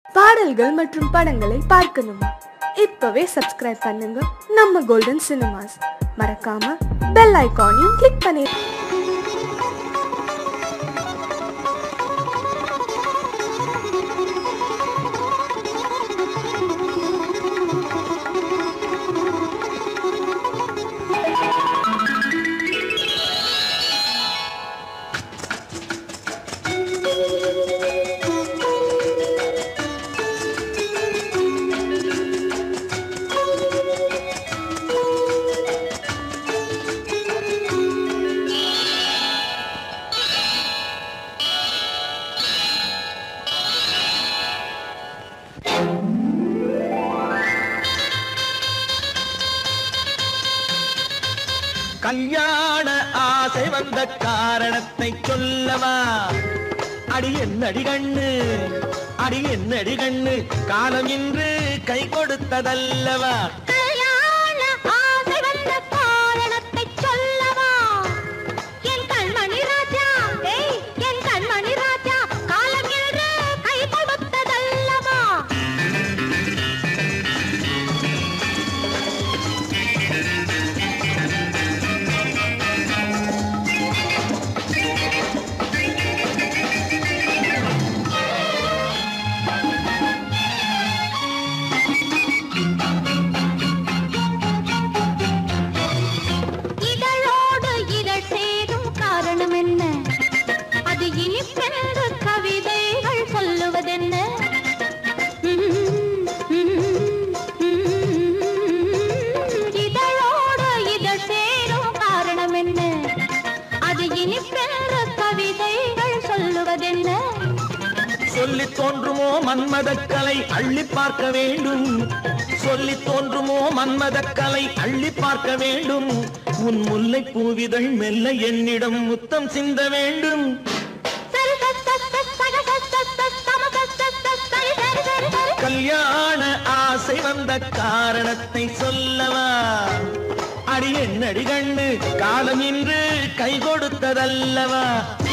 பாடல்கள் மற்றும் படங்களை பார்க்கணுமா இப்பவே சப்ஸ்கிரைப் பண்ணுங்க நம்ம கோல்டன் சினிமாஸ் மறக்காம பெல் ஐகானையும் கிளிக் பண்ணி கல்யாண ஆசை வந்த காரணத்தை சொல்லவா அடி என்னடி கண்ணு அடி என்னடி கண்ணு காலம் இன்று கை கொடுத்ததல்லவா கல்யாண ஆசை வந்த காரணத்தை சொல்லவா என் கண்மணி ராஜா ஏய் என் கண்மணி ராஜா காலம் என்று கை கொடுத்ததல்லவா இதழோடு இதழ் சேரும் காரணம் என்ன அது இனிப்பென்று கவிதைகள் சொல்லுவதென்ன இதழோடு இதழ் சேரும் காரணம் என்ன அது இனிப்பென்று கவிதைகள் சொல்லுவதென்ன சொல்லி தோன்றுமோ மன்மதக்கலை அள்ளி பார்க்க வேண்டும் சொல்லி தோன்றுமோ மன்மதக்கலை அள்ளி பார்க்க வேண்டும் உன் முல்லை பூவிதழ் மெல்ல என்னிடம் முத்தம் சிந்த வேண்டும் சரி சரி சரி சரி சரி சரி சரி சம சரி சரி சரி சரி சரி சரி கல்யாண ஆசை வந்த காரணத்தை சொல்லவா அடி என்னடி கண்ணு காலம் இன்று கை கொடுத்ததல்லவா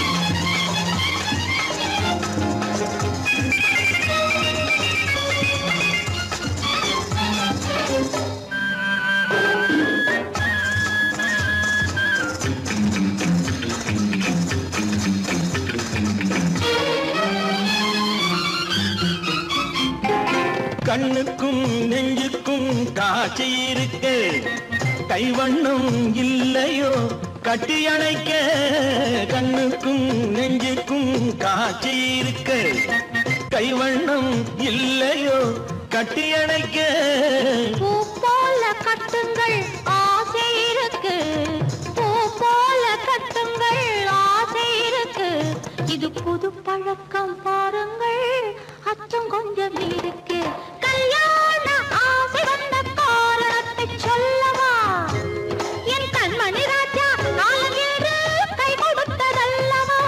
கண்ணுக்கும் நெஞ்சுக்கும் காட்சி இருக்கு கைவண்ணம் இல்லையோ கட்டி அணைக்க கண்ணுக்கும் நெஞ்சுக்கும் காட்சி இருக்கு கைவண்ணம் இல்லையோ கட்டி அணைக்க பூ போல கட்டுங்கள் ஆசை இருக்கு பூ போல கட்டுங்கள் ஆசை இருக்கு இது புது பழக்கம் பாருங்கள் அச்சம் கொஞ்சம் இருக்கு கல்யாண ஆசை வந்த காரணத்தை சொல்லவா என் கண்மணி ராஜா காலம் என்று கை கொடுத்ததல்லவா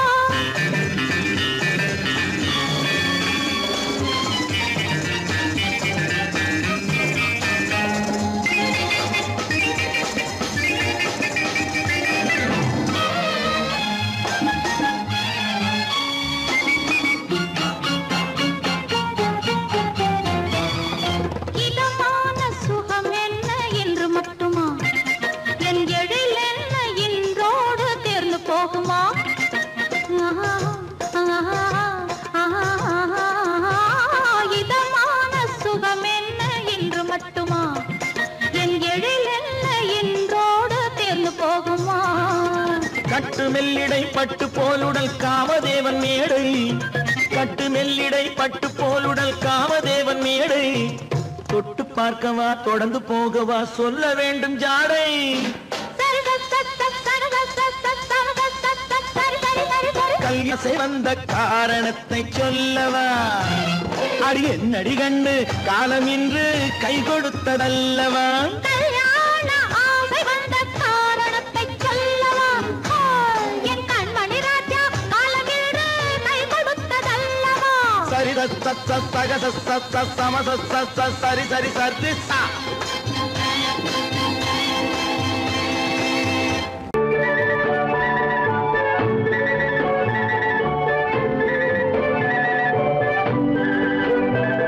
இதமான சுகம் என்ன என்று மட்டுமா என் எழில் என்ன இன்றோடு தேர்ந்து போகுமா ஆஹா, ஆஹா, ஆஹா, இதமான சுகம் என்ன என்று மட்டுமா என் எழில் என்ன இன்றோடு தேர்ந்து போகுமா கட்டு மெல்லிடை பட்டு போலுடல் காமதேவன் மேடை கட்டு மெல்லிடை பட்டு போலுடல் காமதேவன் மேடை தொட்டு பார்க்கவா தொடர்ந்து போகவா சொல்ல வேண்டும் ஜாடை சரி சரி சரி சரி சரி சரி சரி சரி சரி சரி சரி சரி சரி கல்யாசை வந்த காரணத்தை சொல்லவா அடி என்னடி கண்டு காலம் இன்று கை கொடுத்ததல்லவா கல்யாண ஆசை வந்த காரணத்தை சொல்லவா ஆ, என் கண்மணி ராஜா காலமேடு கை கொடுத்ததல்லவா சரி ச ச சக ச ச ச சம ச ச ச சரி சரி சரி சா ஆ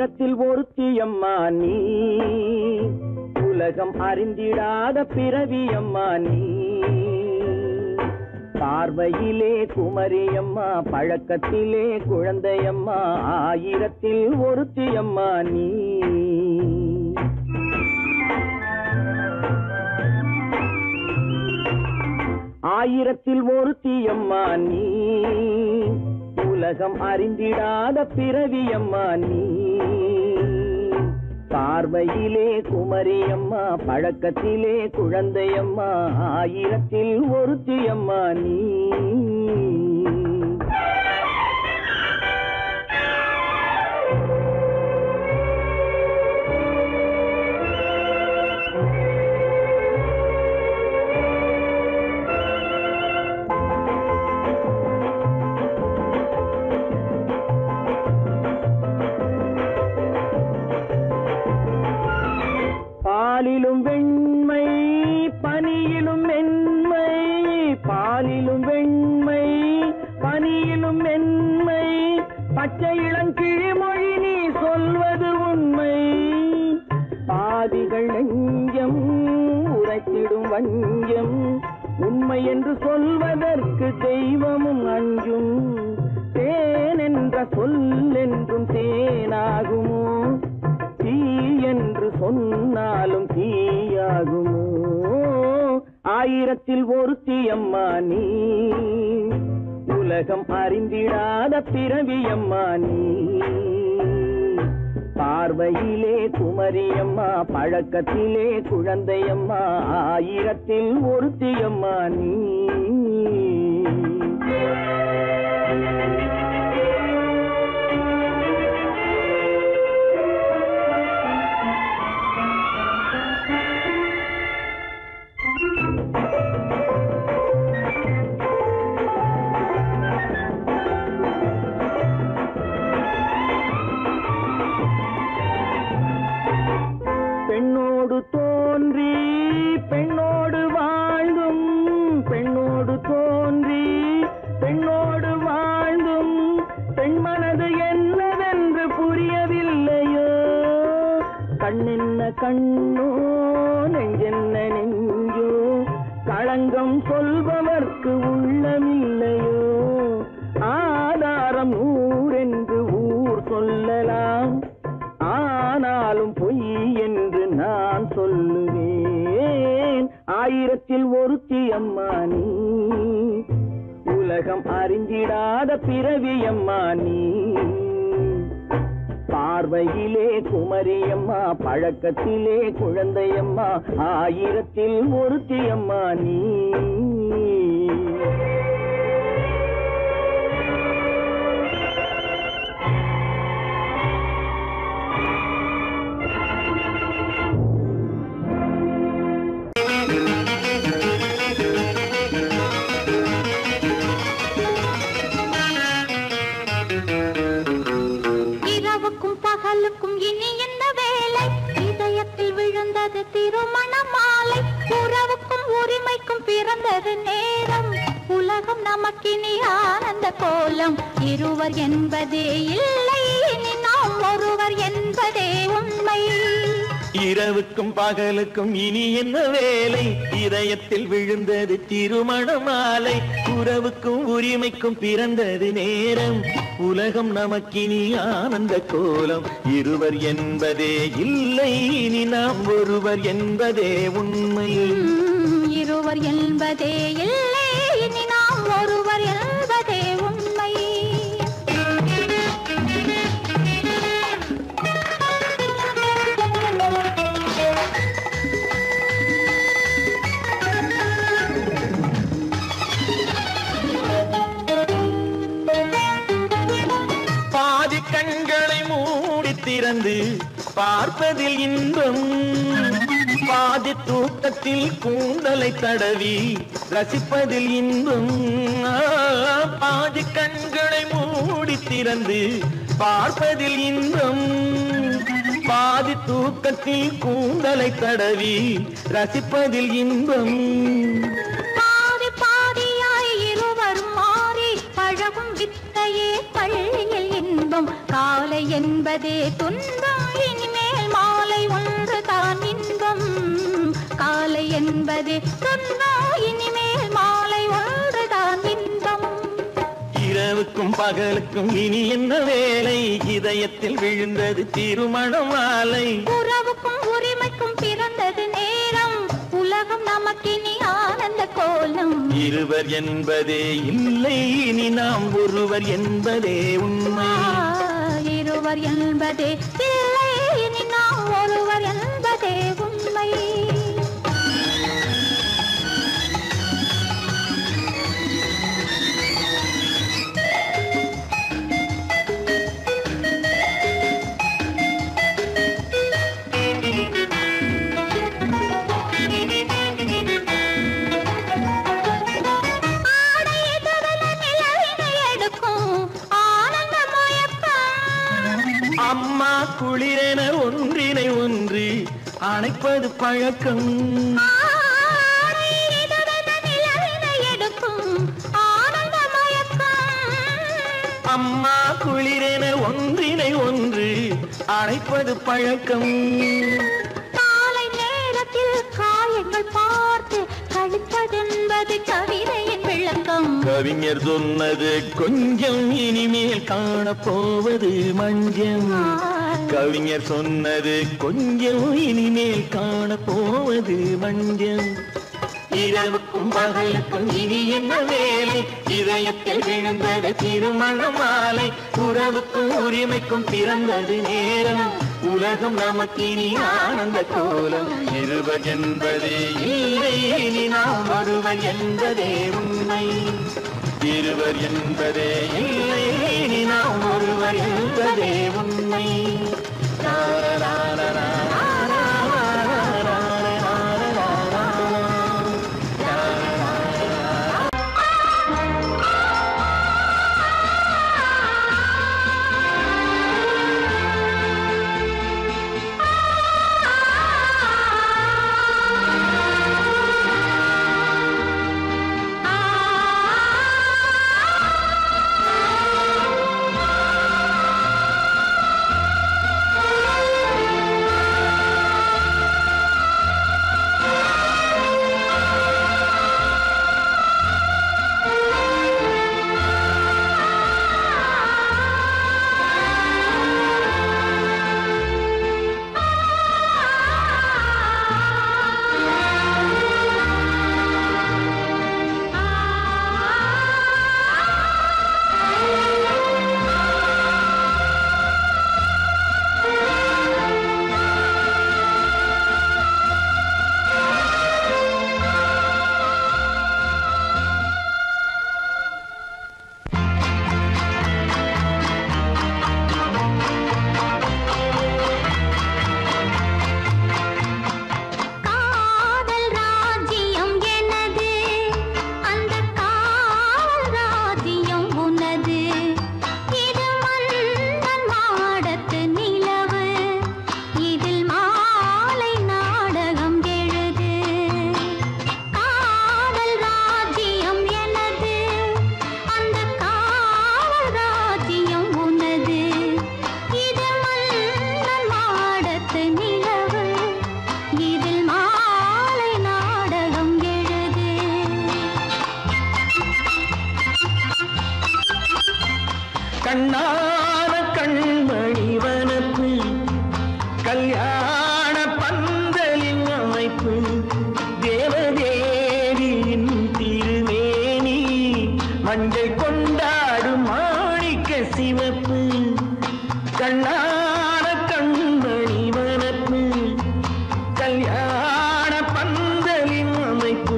ஆயிரத்தில் ஒருத்தியம்மா நீ உலகம் அறிந்திடாத பிறவியம்மா நீ பார்வையிலே குமரியம்மா பழக்கத்திலே குழந்தையம்மா ஆயிரத்தில் ஒருத்தியம்மா நீ ஆயிரத்தில் ஒருத்தியம்மா நீ உலகம் அறிந்திடாத பிறவியம்மா நீ பார்வையிலே குமரியம்மா பழக்கத்திலே குழந்தையம்மா ஆயிரத்தில் ஒருத்தியம்மா நீ பாலிலும் வெண்மை பனியிலும் மென்மை பாலிலும் வெண்மை பனியிலும் மென்மை பச்சை இளங்கிழிமொழி நீ சொல்வது உண்மை பாதிகள் நெஞ்சம் உரைத்திடும் வஞ்சம் உண்மை என்று சொல்வதற்கு தெய்வமும் அஞ்சும் தேன் என்ற சொல் என்றும் தேனாகுமோ தீ என்று சொன்னாலும் தீயாகுமோ ஆயிரத்தில் ஒருத்தியம்மா நீ உலகம் அறிந்திடாத பிறவியம்மா நீ பார்வையிலே குமரியம்மா பழக்கத்திலே குழந்தையம்மா ஆயிரத்தில் ஒருத்தியம்மா நீ பெண்ணோடு தோன்றி பெண்ணோடு வாழ்ந்தும் பெண்ணோடு தோன்றி பெண்ணோடு வாழ்ந்தும் பெண் மனது என்னவென்று புரியவில்லையோ கண்ணென்ன கண்ணோ நெஞ்சென்ன நெஞ்சோ களங்கம் சொல்பவர்க்கு உள்ளமில்லையோ ஆதாரம் ஊரென்று ஊர் சொல்லலாம் ஆனாலும் பொய் என்று நான் சொல்லுவேன் ஆயிரத்தில் ஒருத்தி அம்மா நீ உலகம் அறிந்திடாத பிறவி அம்மா நீ பார்வையிலே குமரியம்மா பழக்கத்திலே குழந்தையம்மா ஆயிரத்தில் ஒருத்தி அம்மா நீ இரவுக்கும் பகலுக்கும் இனி என்ன வேலை இதயத்தில் விழுந்தது திருமண மாலை உறவுக்கும் உரிமைக்கும் பிறந்தது நேரம் உலகம் நமக்கினி ஆனந்த கோலம் இருவர் என்பதே இல்லை இனி நாம் ஒருவர் என்பதே உண்மை இரவுக்கும் பகலுக்கும் இனி என்ன வேலை இதயத்தில் விழுந்தது திருமண மாலை உறவுக்கும் உரிமைக்கும் பிறந்தது நேரம் உலகம் நமக்கினி ஆனந்த கோலம் இருவர் என்பதே இல்லை இனி நாம் ஒருவர் என்பதே உண்மை உம், இருவர் என்பதே இல்லை இனி நாம் ஒருவர் என்பதே உண்மை பாதி கண்களை மூடி திறந்து பார்ப்பதில் இன்பம் பாதி தூக்கத்தில் கூந்தலை தடவி ரசிப்பதில் இன்பம் ஆ, பாதி கண்களை மூடி திறந்து பார்ப்பதில் இன்பம் பாதி தூக்கத்தில் கூந்தலை தடவி ரசிப்பதில் இன்பம் பாதி பாதியாய் இருவரும் மாறி பழகும் வித்தையே பள்ளியில் இன்பம் இன்பம் காலை என்பதே துன்பம் இனிமேல் மாலை ஒன்று தான் இன்பம் காலை என்பதே துன்பம் இனிமேல் மாலை ஒன்று தான் இன்பம் இரவுக்கும் பகலுக்கும் இனி என்ன வேலை இதயத்தில் விழுந்தது திருமண மாலை உறவுக்கும் உரிமைக்கும் பிறந்தது நேரம் உலகம் நமக்கினி ஆனந்த கோலம் இருவர் என்பதே இல்லை இனி நாம் ஒருவர் என்பதே உண்மை ஆ, இருவர் என்பதே இல்லை இனி நாம் ஒருவர் என்பதே உண்மை ஆடை எதிரில நிலவினை எடுக்கும் ஆனந்த முயக்கம் அம்மா குளிரென ஒன்றினை ஒன்று அணைப்பது பழக்கம் ஆடை எதிரில நிலவினை எடுக்கும் ஆனந்த முயக்கம் அம்மா குளிரென ஒன்றினை ஒன்று அணைப்பது பழக்கம் காலை நேரத்தில் காயங்கள் பார்த்து கழிப்பதென்பது கவிதையின் விளக்கம் கவிஞர் சொன்னது கொஞ்சம் இனிமேல் காணப்போவது மஞ்சம் கவிஞர் சொன்னது கொஞ்சம் இனிமேல் காணப்போவது மஞ்சம் இரவுக்கும் பகலுக்கும் இனி என்ன வேலை இதயத்தில் விழுந்தது திருமண மாலை உறவுக்கும் உரிமைக்கும் பிறந்தது நேரம் உலகம் நமக்கினி ஆனந்த கோலம் இருவர் என்பதே இல்லை இனி நாம் ஒருவர் என்பதே உண்மை இருவர் என்பதே இல்லை இனி நாம் ஒருவர் என்பதே உண்மை காதல் ராஜ்யம் எனது அந்த காவல் ராஜ்யம் உனது இது மன்னன் மாடத்து நிலவு இதில் மாலை நாடகம் எழுது காதல் ராஜ்யம் எனது அந்த காவல் ராஜ்யம் உனது இது மன்னன் மாடத்து நிலவு இதில் மாலை நாடகம் எழுது கண்ணான கண்மணி வனப்பு கல்யாண பந்தலின் அமைப்பு தேவதேவியின் திருமேனி மஞ்சள் கொண்டாடும் மாணிக்க சிவப்பு கண்ணான கண்மணி வனப்பு கல்யாண பந்தலின் அமைப்பு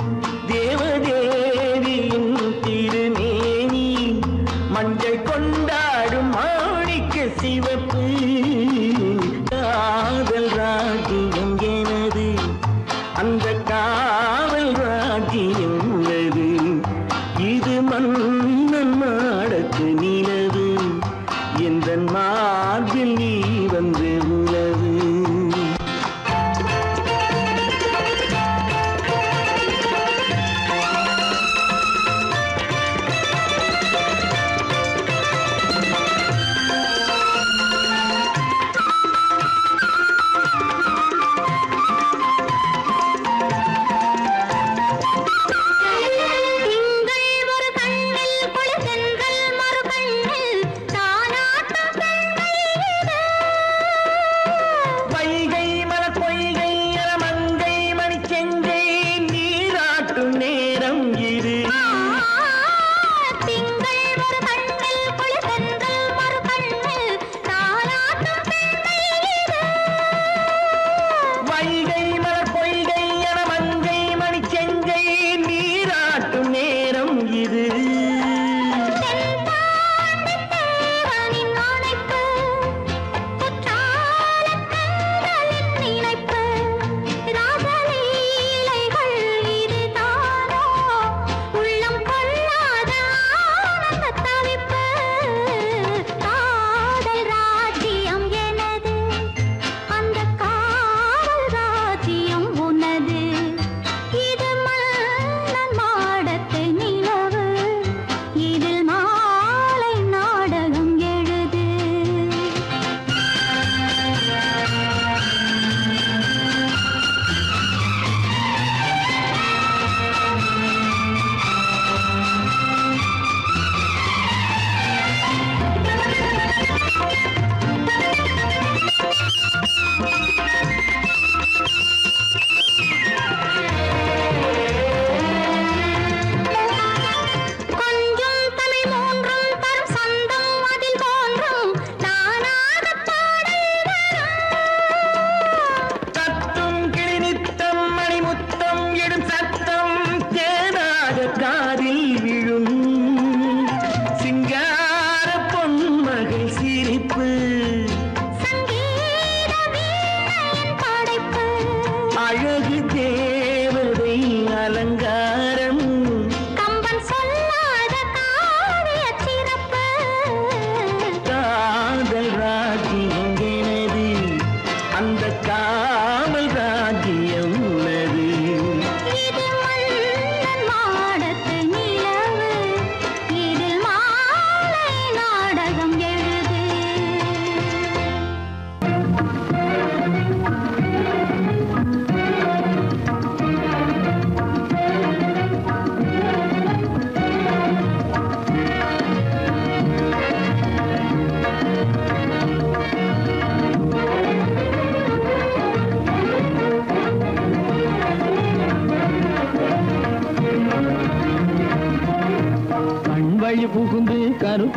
தேவதேவியின் திருமேனி மஞ்சள் கொண்டாடும் மாணிக்க சிவப்பு காதல் ராஜ்யம் எனது அந்த காவல் ராஜ்யம் உள்ளது இது மன்னன் மாடத்து நிலவு எந்த மார்பில் நீ வந்து உலவு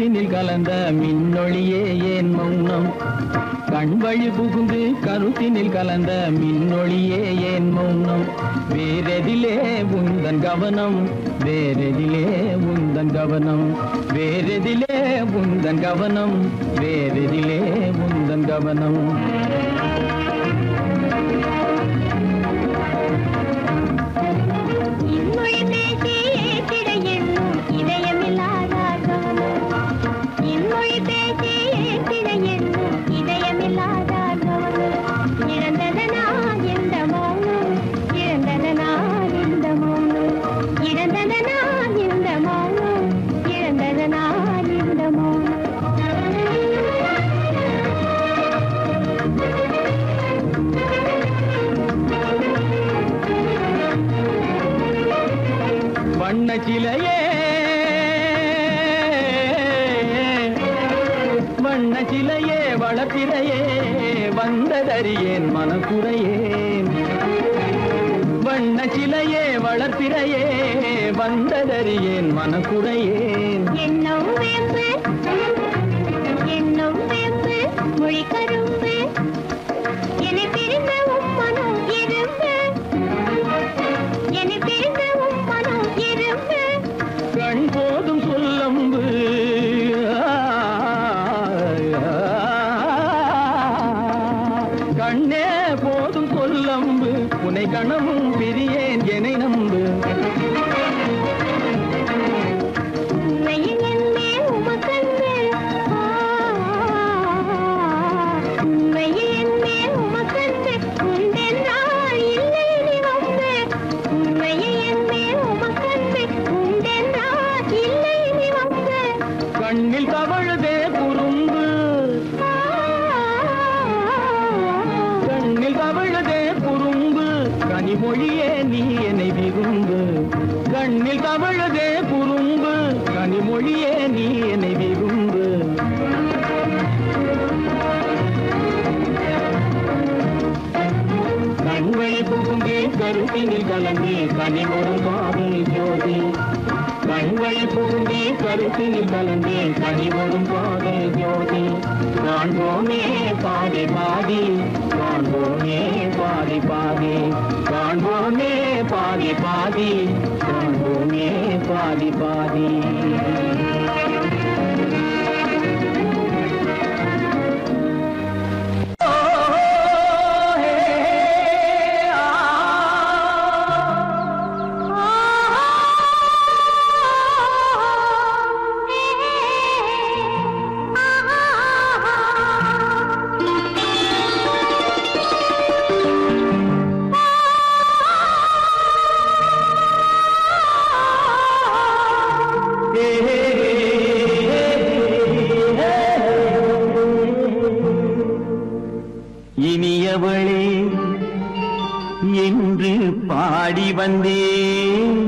கருத்தினில் கலந்த மின்னொளியே ஏன் மௌனம் கண் வழி புகுந்து கருத்தினில் கலந்த மின்னொளியே ஏன் மௌனம் வேறெதிலே உந்தன் கவனம் வேறெதிலே உந்தன் கவனம் வேறெதிலே உந்தன் கவனம் வேறெதிலே உந்தன் கவனம் இன்மொழி பேசி ஏற்றிட எண்ணும் இதயமில்லாதார் கவனம் இன்மொழி பேசி ஏற்றிட எண்ணும் இதயமில்லாதார் கவனம் இழந்ததனா எந்த மௌனம் இழந்ததனா எந்த மௌனம் இழந்ததனா எந்த மௌனம் இழந்ததனா எந்த மௌனம் வண்ண சிலையே வண்ண சிலையே வளர்ப்பிறையே வந்ததறியேன் மனக்குறையேன் வண்ண சிலையே வளர்ப்பிறையே வந்ததறியேன் மனக்குறையேன் எண்ணம் வேம்பு எண்ணம் வேம்பு மொழி கரும்பு என்னை பிரிந்த உம்மனம் இரும்பு என்னை பிரிந்த உம்மனம் இரும்பு கண் போதும் சொல்லம்பு கண்ணே போதும் சொல்லம்பு உனை கணமும் பிரியேன் எனை நம்பு உண்மையில் என்னே உமக்கன்று ஆ, உண்மையில் என்னே உமக்கன்று உண்டென்றால் இல்லை நீ வம்பு உண்மையில் என்னே உமக்கன்று உண்டென்றால் இல்லை நீ வம்பு கண்ணில் தவழுதே குறும்பு கண்ணில் தவழுதே குறும்பு கனிமொழியே நீ என்னை விரும்பு கண்ணில் தவழுதே குறும்பு கனிமொழியே நீ என்னை விரும்பு கண்களை புகுந்தே கருத்தினில் கலந்து கனிமொரு பாதை ஜோதி கண்களை புகுந்தே கருத்தினில் கலந்து கனிமொரு பாதை ஜோதி காண்போமே பாதி பாதி காண்போமே பாதி பாதி காண்போமே பாதி பாதி காண்போமே பாதி பாதி இனியவளே என்று பாடி வந்தேன்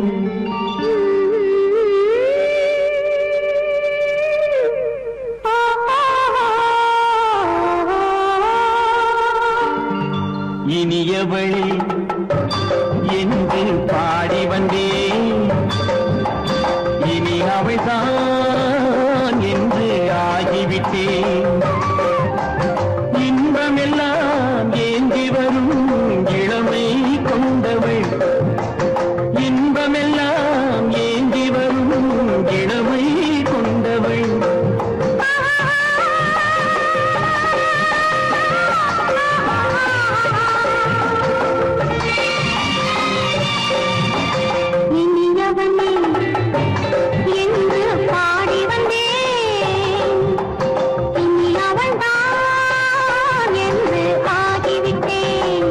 இனியவளே என்று பாடி வந்தேன் இனி அவள்தான் என்று ஆகிவிட்டேன் இன்பமெல்லாம் ஏந்தி வரும் இளமை கொண்டவள் இன்பமெல்லாம் ஏந்தி வரும் இளமை கொண்டவள் இனியவனே என்று பாடி வந்தேன் இனி அவள்தான் என்று ஆகிவிட்டேன்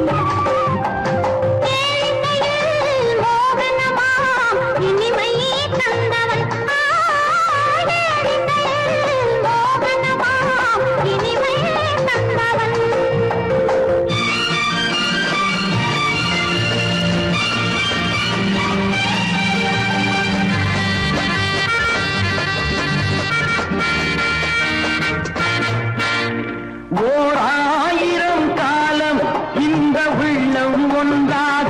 கேளிக்கையில் மோகனமாம் இனிமை தந்தவள் ஆ, கேளிக்கையில் மோகனமாம் இனிமை தந்தவள் ஓர் ஆயிரம் காலம் இந்த உள்ளம் ஒன்றாக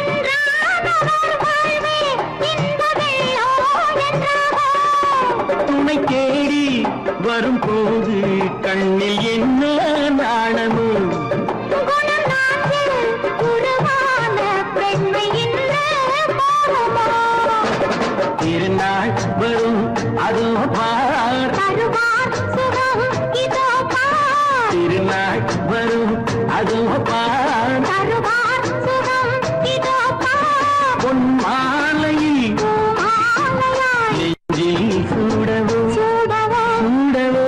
ஒன்றாக வாழ்வே இந்த வெள்ளோ என்றாகோ உன்னை தேடி வரும்போது கண்ணில் என்ன நாணமோ குணம் நாட்டில் உருவான பெண்மை இன்று போகுமோ திருநாள் வரும் அதோ பார் தருவார் சுகம் இதோ பார் திருநாள் வரும் அதோ பார் தருவார் சுகம் இதோ பார் பொன் மாலையில் பூமாலையாய் நெஞ்சில் சூடவோ சூடவோ சூடவோ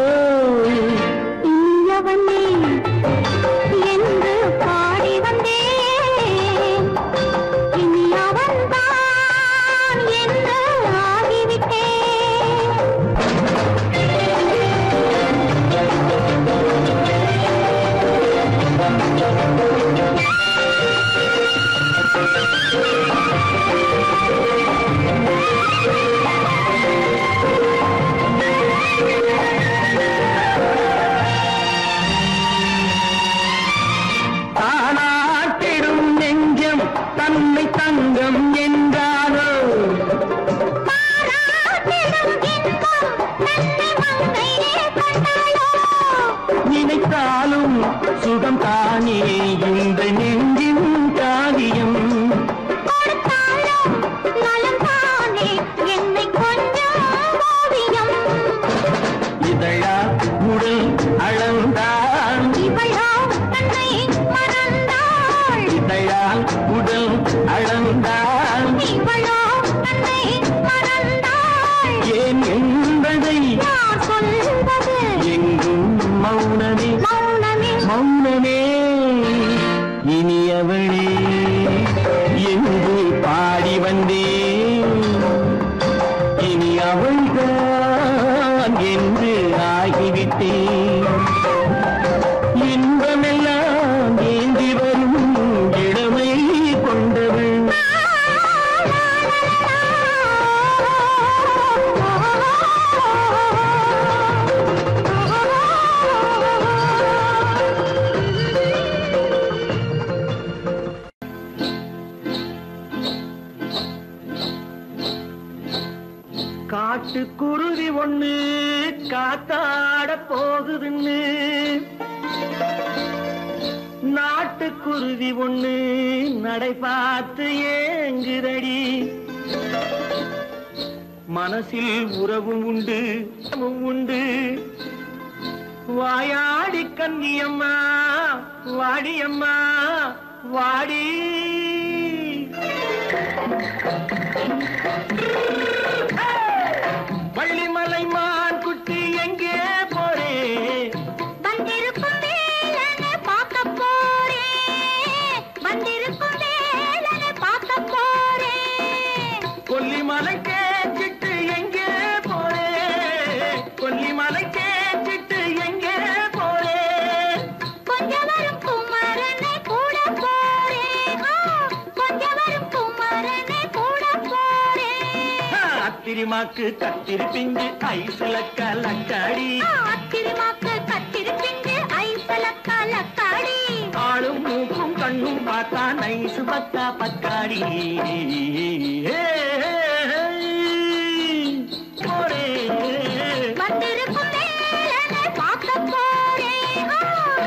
இனியவனே என்று பாடி வந்தேன் இனி அவன்தான் என்று ஆகிவிட்டேன் தானாட்டிடும் நெஞ்சம் தன்னை தங்கம் என்றாரோ பாராட்டிடும் இன்பம் தன்னை மங்கையே கண்டாளோ நினைத்தாலும் சுகம் தானே இந்த நெஞ்சின் காரியம் கொடுத்தாலும் நலம் தானே என்னை கொஞ்சம் ஓவியம் இதழா உடல் அளந்தான் இவளோ தன்னை மறந்தாள் இதழால் உடல் அளந்தான் இவளோ தன்னை மறந்தாள் ஏன் என்பதை யார் சொல்வது எங்கும் மௌனமே மௌனமே மௌனமே இனியவளே என்று பாடி வந்தேன் இனி அவள்தான் என்று ஆகிவிட்டேன் இன்பமெல்லாம் ஏந்தி வரும் இளமை கொண்டவள் காட்டுக்குருவி ஒண்ணு காத்தாட போகுதுன்னு நாட்டுக்குருவி ஒண்ணு நடை பார்த்து ஏங்குதடி மனசில் உறவும் உண்டு உறவும் உண்டு வாயாடி கன்னியம்மா வாடியம்மா வாடி வள்ளிமலை மான் குட்டி எங்கே போறே வந்திருக்கும் வேலனை பார்க்க போறேன் வந்திருக்கும் வேலனை பார்க்க போறேன் கொல்லிமலை கேச்சிட்டு எங்கே போறே கொல்லிமலை கேச்சிட்டு எங்கே போறே கொஞ்சம் வரும் குமரனை கூட போறேன் ஆ, கொஞ்சம் வரும் குமரனை கூட போறேன் அத்திரிமாக்கு கத்திரி பிஞ்சு ஐசுல கலக்காடி ஆ, அத்திருமாக்கு கத்திருப்பிண்டு ஐசல கலக்காடி ஆளும் மூக்கும் கண்ணும் பார்த்தா நைசு பத்தா பக்காடி ஏ, போறே வந்திருக்கும் வேலனை பார்க்க போறேன் ஆ,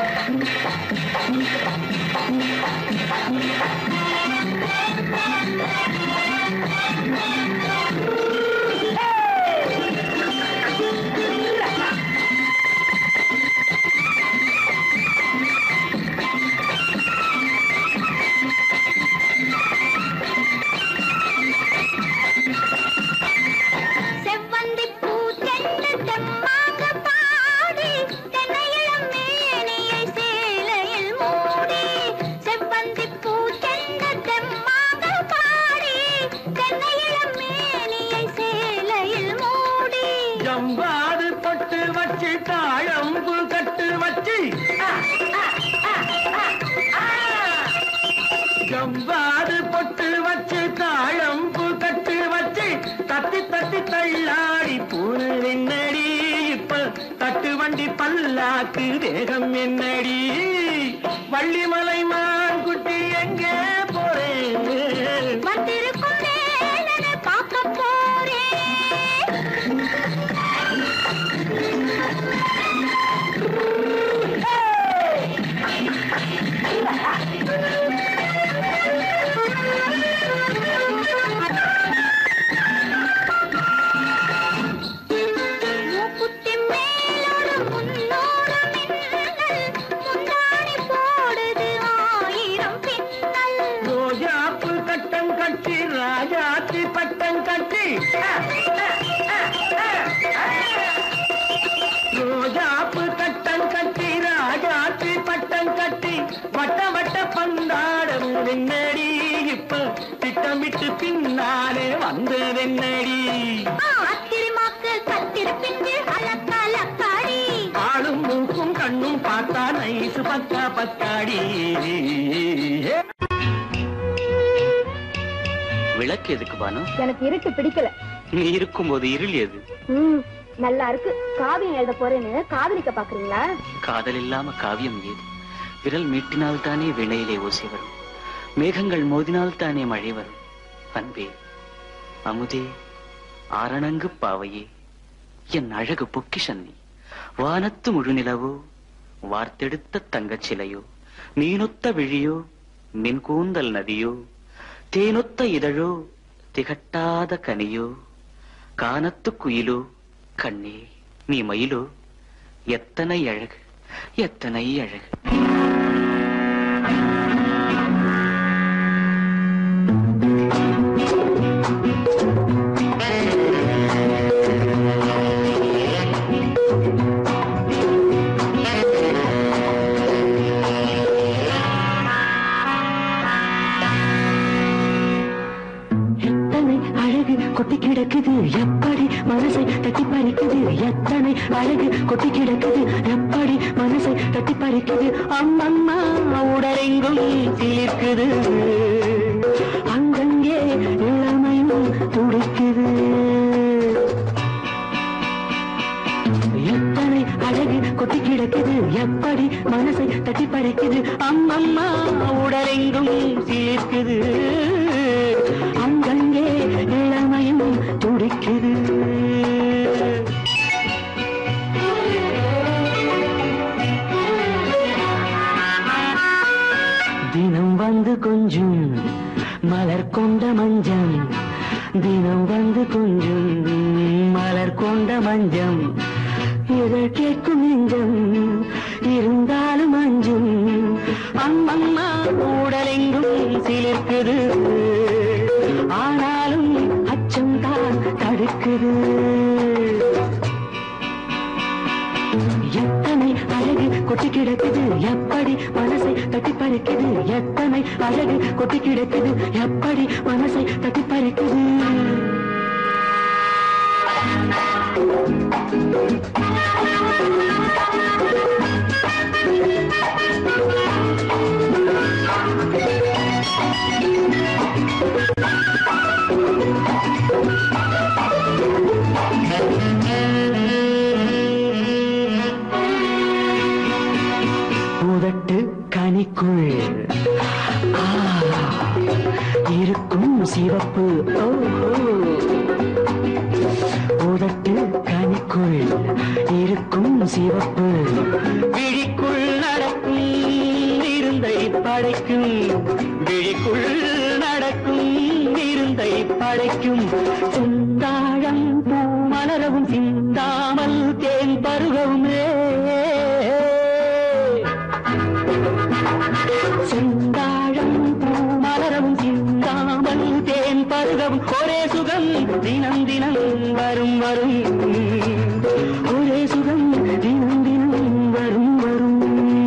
செவ்வந்தி பூ தென்னு தெம்மாக பாடி தென்னையிளம் மேனியை சேலையில் மூடி செவ்வந்தி பூ தென்னு தெம்மாக பாடி தென்னையிளம் மேனியை சேலையில் மூடி ஜம்பாது பட்டு வச்சு தாழம்பு கட்டு வச்சு ஜம்பாது பொட்டு வச்சு தாழம்பு கட்டு வச்சு தத்தி தத்தி தள்ளாடி பூனு என்னடி இப்ப தட்டு வண்டி பல்லாக்கு வேகம் என்னடி வள்ளிமலை மான் குட்டி எங்கே போறேன் வந்திருக்கும் வேலனை பார்க்க போறேன் பின்னாலே வந்ததென்னடி ஆத்திரமாக்கு கத்திருப்பின்று அலக்காலக்காடி ஆளும் மூக்கும் கண்ணும் பார்த்தா நைசு பக்கா பக்காடி விளக்கு எதுக்கு பானு எனக்கு இருட்டு பிடிக்கல நீ இருக்கும்போது இருள் எது ம் நல்லா இருக்கு காவியம் எழுத போறேன்னு காதலிக்க பாக்குறீங்களா காதல் இல்லாம காவியம் ஏது விரல் மீட்டினால் தானே வினையிலே ஓசை வரும் மேகங்கள் மோதினால் தானே மழை வரும் அன்பே அமுதே ஆரணங்கு பாவையே என் அழகு பொக்கிஷன் நீ வானத்து முழுநிலவோ வார்த்தெடுத்த தங்கச் சிலையோ மீனொத்த விழியோ மின் கூந்தல் நதியோ தேனொத்த இதழோ திகட்டாத கனியோ கானத்து குயிலோ கண்ணே நீ மயிலோ எத்தனை அழகு எத்தனை அழகு எத்தனை அழகு கொட்டி கிடக்குது எப்படி மனசை தட்டி பறிக்குது எத்தனை அழகு கொட்டி கிடக்குது எப்படி மனசை தட்டி பறிக்குது அம்மம்மா உடலெங்கும் தீர்க்குது அங்கங்கே இளமையும் துடிக்குது எத்தனை அழகு கொட்டி கிடக்குது எப்படி மனசை தட்டி பறிக்குது அம்மம்மா உடலெங்கும் சீர்க்குது அங்கங்கே இளமையும் துடிக்குது தினம் வந்து கொஞ்சம் மலர் கொண்ட மஞ்சம் தினம் வந்து கொஞ்சம் மலர் கொண்ட மஞ்சம் இதழ் கேட்கும் நெஞ்சம் இருந்தாலும் அஞ்சும் அம்மம்மா உடலெங்கும் சிலிர்க்குது ஆனாலும் அச்சம் தான் தடுக்குது எத்தனை அழகு கொட்டி கிடக்குது எப்படி மனசை தட்டி பறிக்குது எத்தனை அழகு கொட்டி கிடக்குது எப்படி மனசை தட்டி பறிக்குது உதட்டு கனிக்குள் ஆ, இருக்கும் சிவப்பு ஓஹோ உதட்டு கனிக்குள் இருக்கும் சிவப்பு விழிக்குள் நடக்கும் இருந்தை படைக்கும் விழிக்குள் நடக்கும் இருந்தை படைக்கும் சிந்தாழம் பூ மலரவும் சிந்தாமல் தேன் பருகவுமே செந்தாழம் பூ மலரவும் சிந்தாமல் தேன் பருகவும் ஒரே சுகம் தினம் தினம் வரும் வரும் ஒரே சுகம் தினம் தினம் வரும் வரும்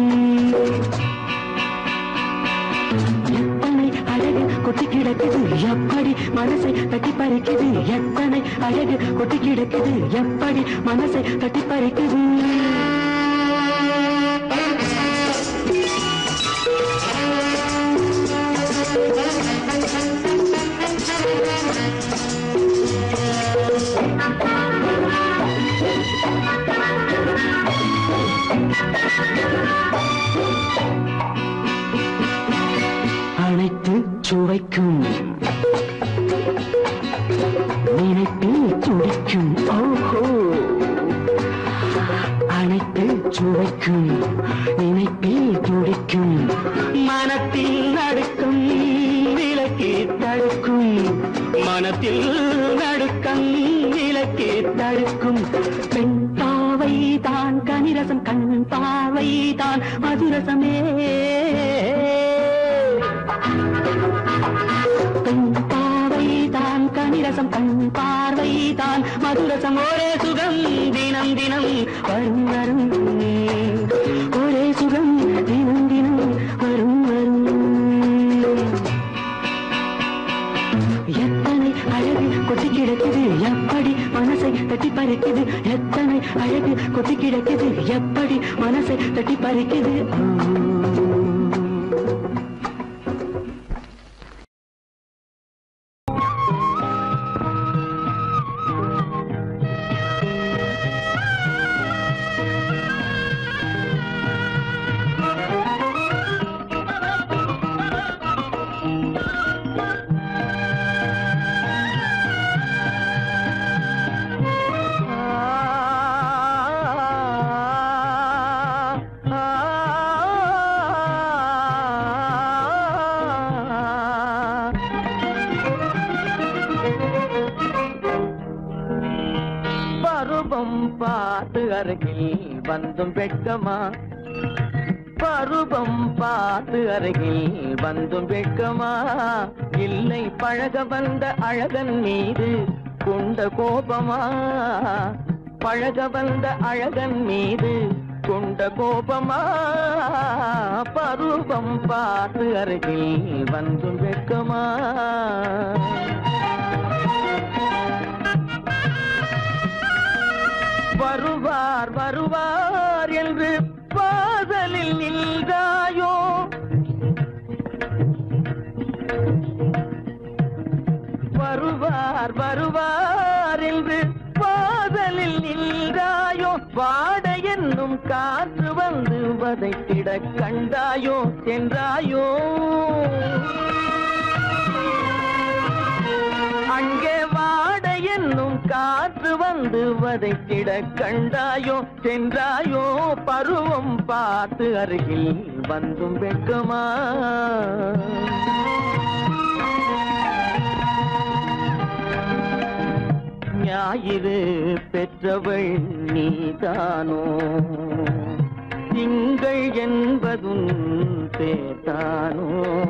எத்தனை அழகு கொட்டி கிடக்குது எப்படி மனசை தட்டி பறிக்குது எத்தனை அழகு கொட்டி கிடக்குது எப்படி மனசை தட்டி பறிக்குது அனைத்து சுவைக்கும் நினைப்பில் துடிக்கும் ஓஹோ அனைத்து சுவைக்கும் நினைப்பில் துடிக்கும் மனத்தில் நடுக்கும் விலக்கி தடுக்கும் மனத்தில் நடுக்கம் விலக்கி தடுக்கும் பெண் பாவை தான் கனிரசம் கண் பாவை தான் மதுரசமே பெண் பாவை தான் கனிரசம் கண் பார்வை தான் மதுரசம் ஒரே சுகம் தினம் தினம் வரும் வரும் ஒரே சுகம் தினம் தினம் வரும் வரும் எத்தனை அழகு கொட்டி கிடக்குது எப்படி மனசை தட்டி பறிக்குது ஆ. பருவம் பார்த்து அருகில் வந்தும் வெட்கமா பருவம் பார்த்து அருகில் வந்தும் வெட்கமா இல்லை பழக வந்த அழகன் மீது கொண்ட கோபமா பழக வந்த அழகன் மீது கொண்ட கோபமா பருவம் பார்த்து அருகில் வந்தும் வெட்கமா வருவார் வருவார் என்று பாதலில் நின்றாயோ வருவார் வருவார் என்று பாதலில் நின்றாயோ வாட என்னும் காற்று வந்து வதைத்திட கண்டாயோ சென்றாயோ அங்கே வாட என்னும் காற்று வந்து வதைத்திட கண்டாயோ சென்றாயோ பருவம் பார்த்து அருகில் வந்தும் வெட்கமா ஞாயிறு பெற்றவள் நீதானோ திங்கள் என்பதும் பேத்தானோ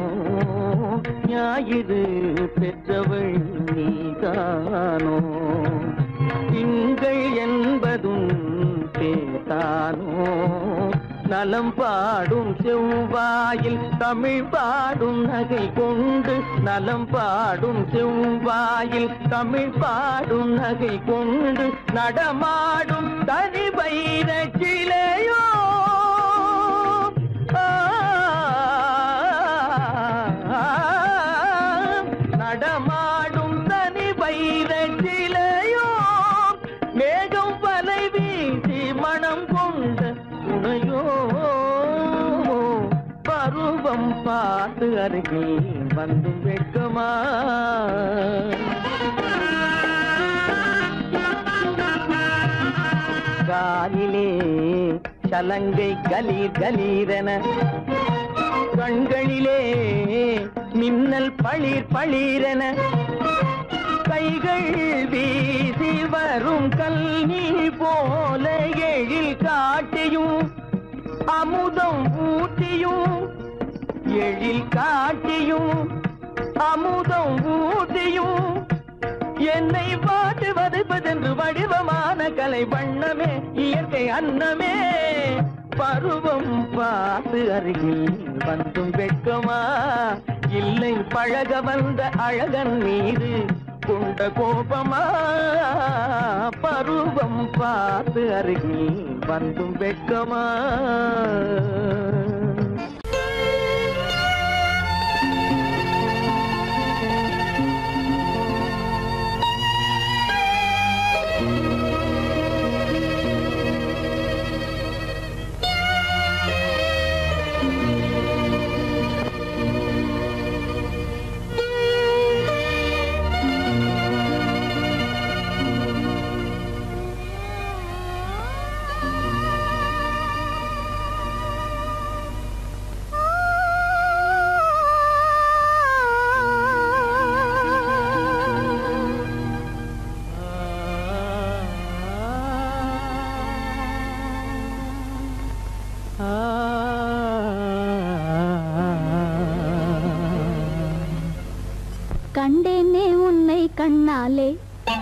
ஞாயிறு பெற்றவள் நீதானோ திங்கள் என்பதும் பேத்தானோ நலம் பாடும் செவ்வாயில் தமிழ் பாடும் நகை கொண்டு நலம் பாடும் செவ்வாயில் தமிழ் பாடும் நகை கொண்டு நடமாடும் தனி வைர சிலையோ நடமாடும் தனி வைர சிலையோ மேகம் வலை வீசி மனம் கொண்ட துணையோ பருவம் பார்த்து அருகில் வந்து வெட்கமா காலிலே சலங்கை கலீர் கலீரென கண்களிலே மின்னல் பளிர் பளிரென கைகள் வீசி வரும் கல்வி போல எழில் காட்டியும் அமுதம் ஊட்டியும் எழில் காட்டியும் அமுதம் ஊட்டியும் என்னை பாட்டு வதைப்பதென்று வடிவமான கலை வண்ணமே இயற்கை அன்னமே பருவம் பார்த்து அருகில் வந்தும் வெட்கமா இல்லை பழக வந்த அழகன் மீது கொண்ட கோபமா பருவம் பார்த்து அருகில் வந்தும் வெட்கமா கண்டேனே உன்னை கண்ணாலே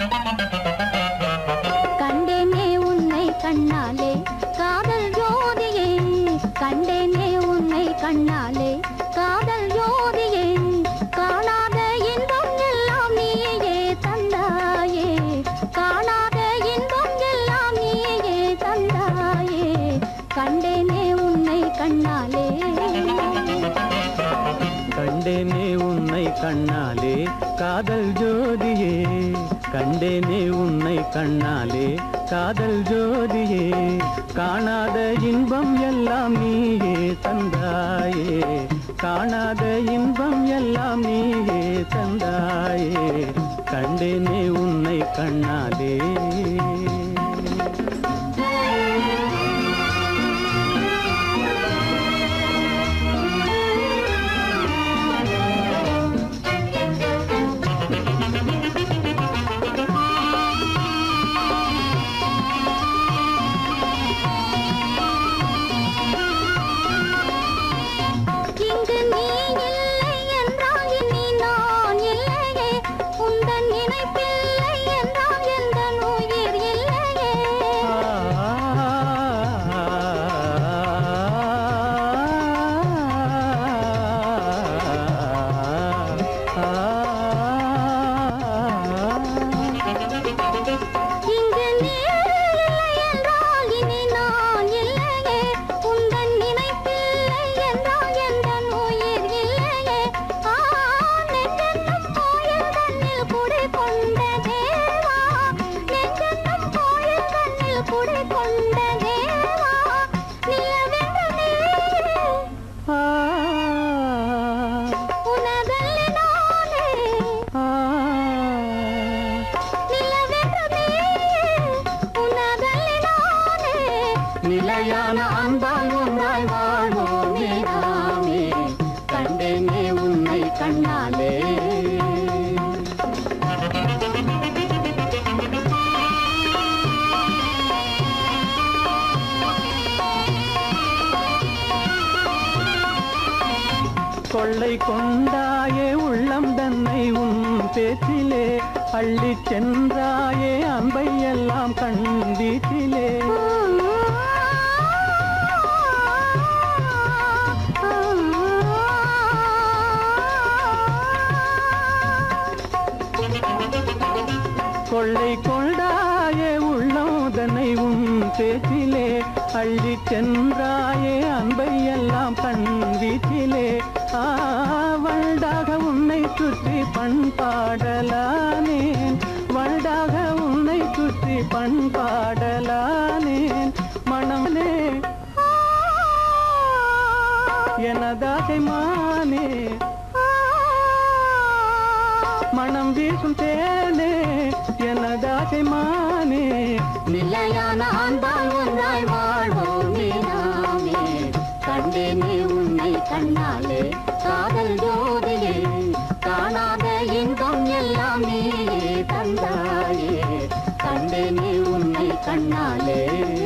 கண்டேனே உன்னை கண்ணாலே காதல் ஜோதியே கண்டேனே உன்னை கண்ணாலே காதல் ஜோதியே காணாத இன்பம் எல்லாம் நீயே தந்தாயே காணாத இன்பம் எல்லாம் நீ கண்டேனே உன்னை கண்ணாலே கண்டேனே உன்னை கண்ணாலே காதல் ஜோதியே கண்டேனே உன்னை கண்ணாலே காதல் ஜோதியே காணாத இன்பம் எல்லாம் நீயே தந்தாயே காணாத இன்பம் எல்லாம் நீயே தந்தாயே கண்டேனே உன்னை கண்ணாலே இங்கு நீ இல்லை என்றால் இனி நான் இல்லையே உந்தன் நினைப்பில்லை என்றால் எந்த உயிர் இல்லையே இங்கு நீ இல்லை என்றால் இனி நான் இல்லையே உந்தன் நினைப்பில்லை என்றால் எந்த உயிர் இல்லையே ஆ நெஞ்சென்னும் கோயில் தன்னில் குடி கொண்ட தேவா நெஞ்சென்னும் கோயில் தன்னில் குடி கொண்ட தேவா நிலவென்று நீ உனதல்லி நானே நிலவென்று நீ உனதல்லி நானே நிலையான அன்பால் ஒன்றாய் வாழ்வோமே நாமே கண்டேனே உன்னை கண்ணாலே கொள்ளை கொண்டாயே உள்ளம் தன்னை உன் பேச்சிலே அள்ளிச் சென்றாயே அன்பை எல்லாம் கண் வீட்டிலே கொள்ளை கொண்டாயே உள்ளம் தன்னை உன் பேச்சிலே அள்ளிச் சென்றாயே அன்பை எல்லாம் கண் வீட்டிலே ஆவல்டாக உன்னை சுற்றி பண்பாடலானேன் வல்டாக உன்னை சுற்றி பண்பாடலானேன் மனமே எனதாகை மானே மனம் வீசும் தேனே எனதாகை மானே நிலையான அன்பால் ஒன்றாய் வாழ்வோமே நாமே கண்டேனே உன்னை கண்ணாலே காதல் ஜோதியே காணாத இன்பம் எல்லாம் நீயே தந்தாயே கண்டேனே உன்னை கண்ணாலே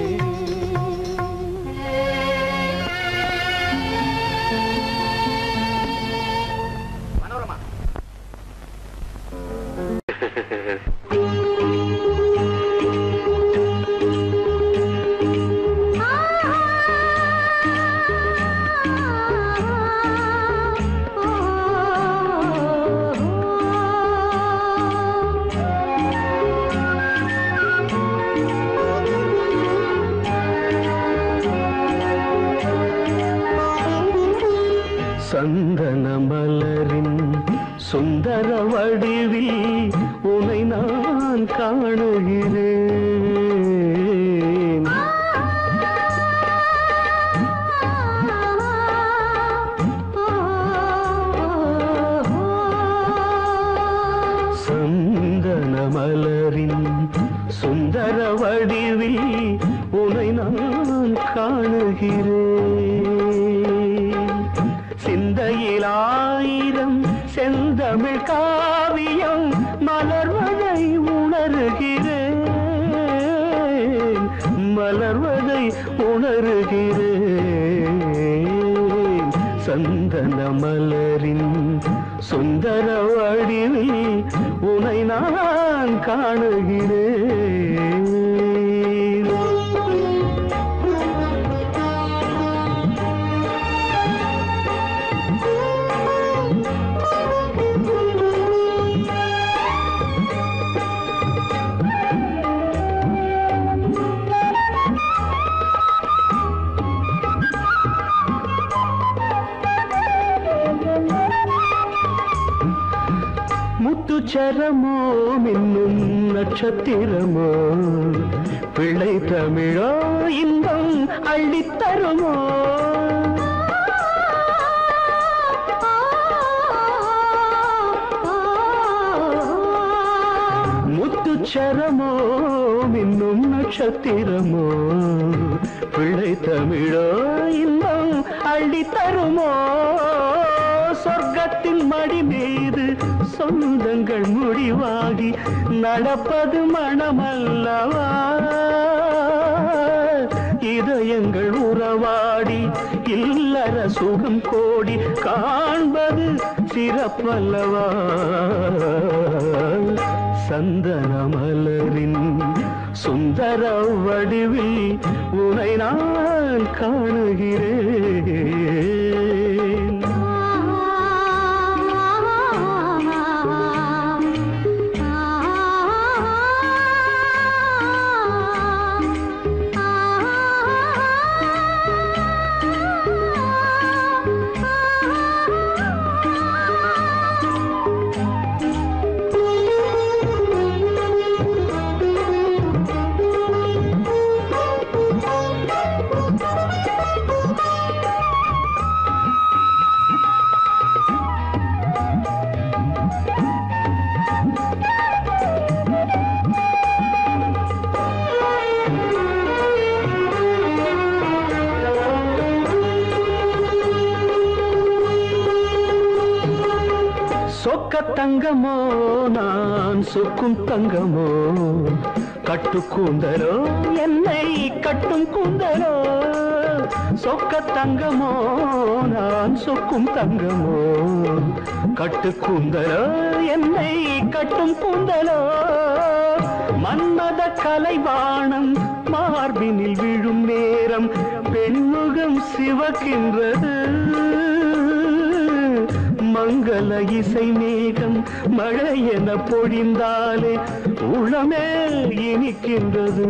சந்தன மலரின் சுந்தர வடிவில் உனை நான் காணுகிறேன் சந்தன மலரின் சுந்தர வடிவில் உனை நான் காணுகிறேன் சிந்தையில் ஆயிரம் செந்தமிழ் காவியம் மலர்வதை உணர்கிறேன் மலர்வதை உணர்கிறேன் சந்தன மலரின் சுந்தர வடிவில் உனை நான் காணுகிறேன் முத்துச்சரமோ மின்னும் நட்சத்திரமோ பிள்ளை தமிழோ இன்பம் அள்ளித்தருமோ முத்துச்சரமோ மின்னும் நட்சத்திரமோ பிள்ளை தமிழோ இன்பம் அள்ளி தருமோ சொர்க்கத்தின் மடி மீது சொந்தங்கள் முடிவாகி நடப்பது மனமல்லவா இதயங்கள் உறவாடி இல்லற சுகம் கோடி காண்பது சிறப்பல்லவா சந்தன மலரின் சுந்தர வடிவில் உனை நான் காணுகிறேன் சொக்க தங்கமோ நான் சொக்கும் தங்கமோ கட்டு கூந்தலோ என்னை கட்டும் கூந்தலோ சொக்க தங்கமோ நான் சொக்கும் தங்கமோ கட்டு கூந்தலோ என்னை கட்டும் கூந்தலோ மன்மத கலைவாணம் மார்பினில் விழும் நேரம் பெண்முகம் சிவக்கின்றது மங்கள இசை மேகம் மழை என பொழிந்தாலே உளமே இனிக்கின்றது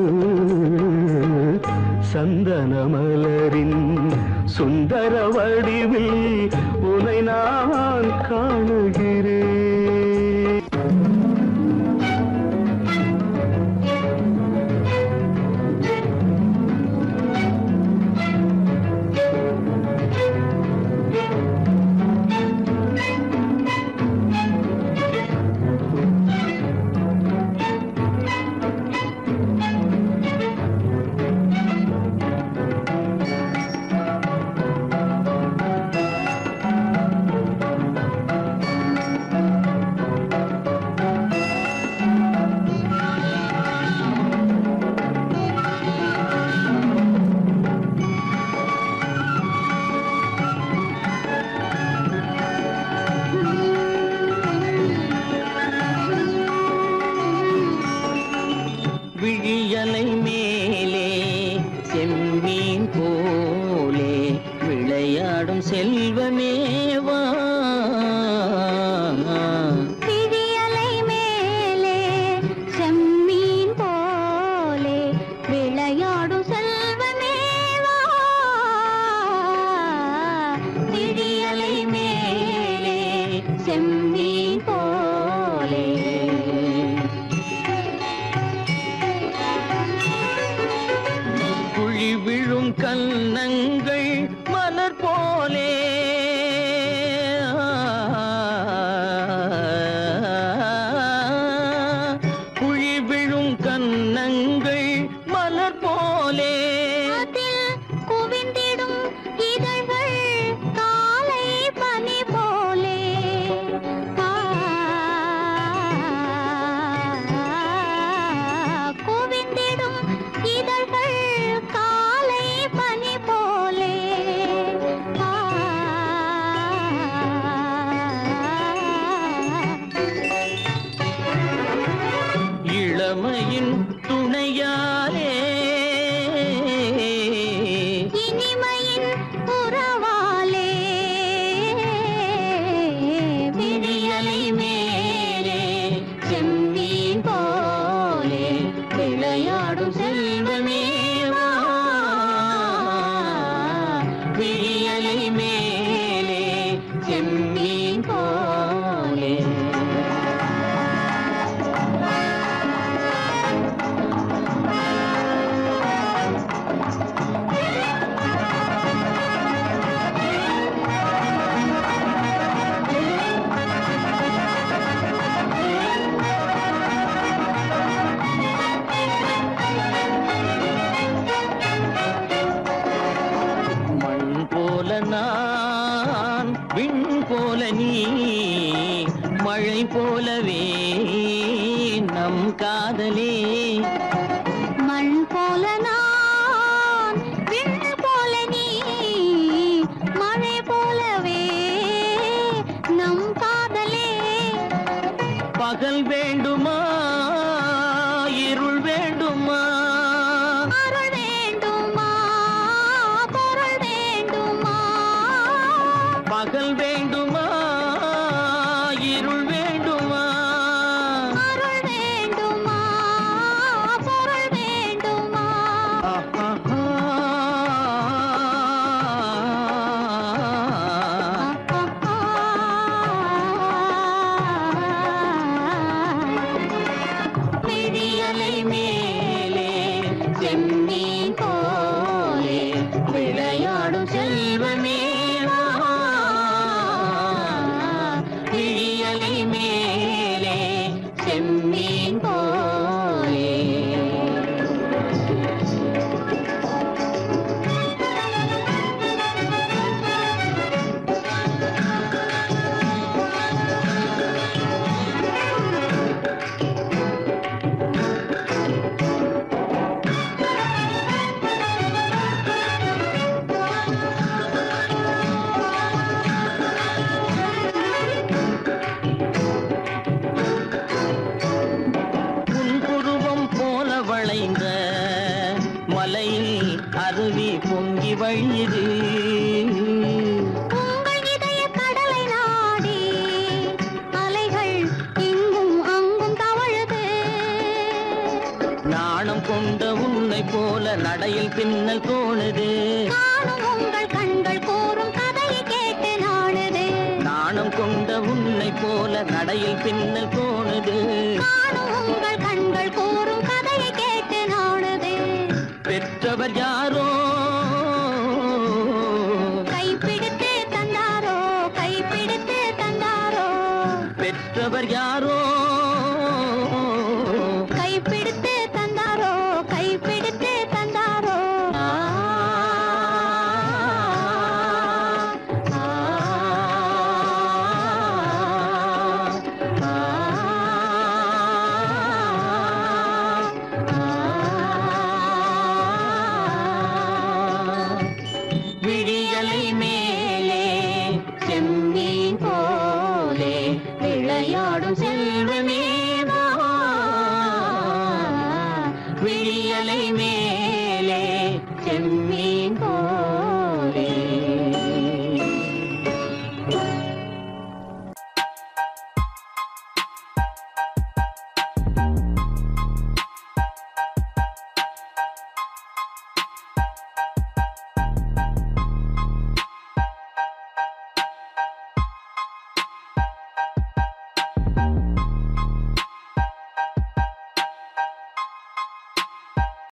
சந்தன மலரின் சுந்தர வடிவில் உனை நான் காணுகிறேன் விழியலை மேலே செம்மீன் போலே விளையாடும் செல்வமேவா விழியலை மேலே செம்மீன் போலே விளையாடும் செல்வமேவா விழியலை மேலே செம்மீன் போலே குழி விழும் கன்னங்கள் மலர் போலே குழி விழும் கன்னங்கள் மலர் போலே அதில் குவிந்திடும் இதழ்கள் காலை பனி போலே ஆ, குவிந்திடும் இதழ்கள் காலை பனி போலே ஆ, இளமையின் துணையாலே இனிமையின் உறவாலே விழியலை மேலே செம்மீன் போலே விளையாடும் செல்வமேவா விழியலை மேலே செம்மீன் போலே மழை போலவே நம் காதலே மண் போல நான் விண் போல நீ மழை போலவே நம் காதலே பகல் வேண்டுமா இருள் வேண்டுமா அருள் வேண்டுமா பொருள் வேண்டுமா பகல் வேண்டுமா இருள் வேண்டுமா அருள் வேண்டுமா பொருள் வேண்டுமா விழியலை மேலே செம்மீன் போலே விளையாடும் செல்வமே வா. விழியலை மேலே செம்மீன் போலே புன்புருவம் போல வளைந்த மலையில் அருவி பொங்கி வழியுது உங்கள் இதய கடலை நாடி அலைகள் இங்கும் அங்கும் தவழுது நாணம் கொண்ட உன்னை போல நடையில் பின்னல் தோணுது நானும் உங்கள் கண்கள் கூறும் கதையை கேட்டு நாடுது நாணம் கொண்ட உன்னை போல நடையில் பின்னல் தோணுது நானும் உங்கள் கண்கள் கூறும் கதையை கேட்டு நாடுது பெற்றவர் யாரோ கைப்பிடித்து தந்தாரோ கைப்பிடித்து தந்தாரோ பெற்றவர் யாரோ கைப்பிடித்து தந்தாரோ கைப்பிடித்து தந்தாரோ ஆ, ஆ, ஆ, ஆ. விழியலை மேலே செம்மீன் போலே விளையாடும் செல்வமே வா. விழியலை மேலே செம்மீன் போலே